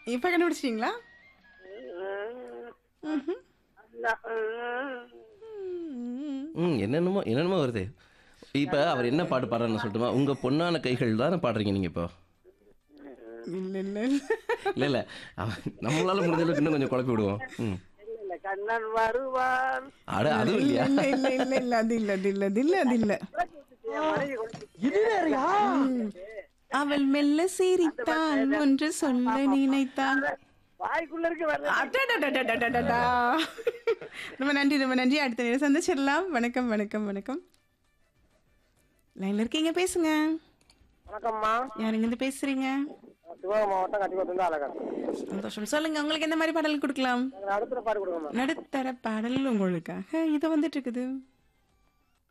இப்ப கண்டுபிடிச்சிட்டீங்களா ம்ஹும். ம் என்னென்னமோ என்னென்னமோ வருது இப்போ அவர் என்ன பாட்டு பாடுறாருன்னு சொல்லட்டுமா உங்கள் பொண்ணான கைகள் தானே பாடுறீங்க நீங்கள் இப்போ இல்ல இல்ல இல்ல இல்லை இல்லை நம்மளால முடிஞ்ச அளவுக்கு இன்னும் கொஞ்சம் குழப்பி விடுவோம் ம் இல்ல கண்ணன் வருவான் அட அதுவும் இல்ல இல்லையா இல்ல இல்ல இல்ல இல்ல அது இல்ல அது இல்ல அது இல்ல அது இல்ல என் மனைவி கொண்டு இது வேறயா ம். அவள் மெல்ல சிரித்தாள் ஒன்று சொல்ல நினைத்தாள் வாய்க்குள்ள இருக்கு வரல அடடடடடடடடா. ரொம்ப நன்றி ரொம்ப நன்றி அடுத்த நேரம் சந்திச்சிடலாம் வணக்கம் வணக்கம் வணக்கம் லைன்ல இருக்கீங்க பேசுங்க வணக்கம்மா யாருங்க இருந்து பேசுறீங்க சிவகங்கை மாவட்டம் கட்டிக்கோட்டு அழகா சந்தோஷம் சொல்லுங்க உங்களுக்கு எந்த மாதிரி பாடல் கொடுக்கலாம் அடுத்த பாட்டு கொடுங்கம்மா நடுத்தர பாடல் உங்களுக்காக இது வந்துட்டு இருக்குது